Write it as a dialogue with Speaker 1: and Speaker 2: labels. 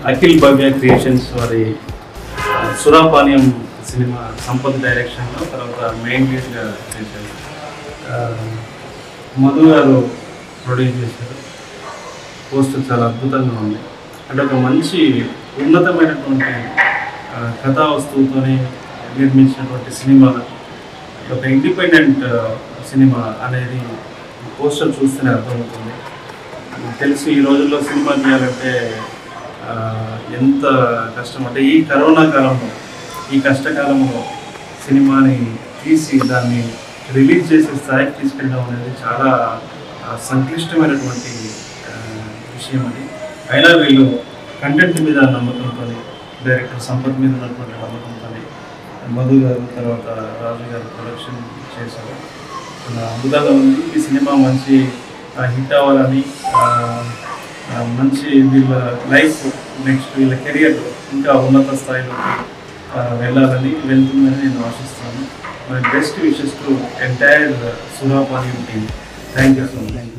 Speaker 1: అఖిల్ భవ్య creations వారి ఆ, సురాపానీయం cinema Sampath డైరెక్షన్లో తర్వాత మెయిన్ లీడ్గా చేశారు ఆ, మధు గారు ప్రొడ్యూస్ చేశారు పోస్టర్ చాలా అద్భుతంగా ఉంది అంటే ఒక మంచి ఉన్నతమైనటువంటి ఆ, కథా వస్తువుతోని నిర్మించినటువంటి సినిమా ఒక ఇండిపెండెంట్ సినిమా అనేది పోస్టర్ చూస్తేనే అర్థమవుతుంది మీకు తెలుసు ఈ రోజుల్లో సినిమా తీయాలంటే ఆ, ఎంత కష్టం అంటే ఈ కరోనా కాలంలో ఈ కష్టకాలంలో సినిమాని తీసి దాన్ని రిలీజ్ చేసే స్థాయికి తీసుకెళ్ళడం అనేది చాలా ఆ, సంక్లిష్టమైనటువంటి ఆ, విషయం అది అయినా వీళ్ళు కంటెంట్ మీద నమ్మకంతో డైరెక్టర్ సంపత్ మీద ఉన్నటువంటి నమ్మకంతో మధు గారు తర్వాత రాజు గారు ప్రొడక్షన్ చేశారు చాలా అద్భుతంగా ఉంది ఈ సినిమా మంచి హిట్ అవ్వాలని ఆ, ఆ, మంచి వీళ్ళ లైఫ్ నెక్స్ట్ వీళ్ళ కెరియర్ ఇంకా ఉన్నత స్థాయిలోకి ఆ, వెళ్ళాలని వెళ్తుందని నేను ఆశిస్తాను my best wishes to entire Surapani team thank you so much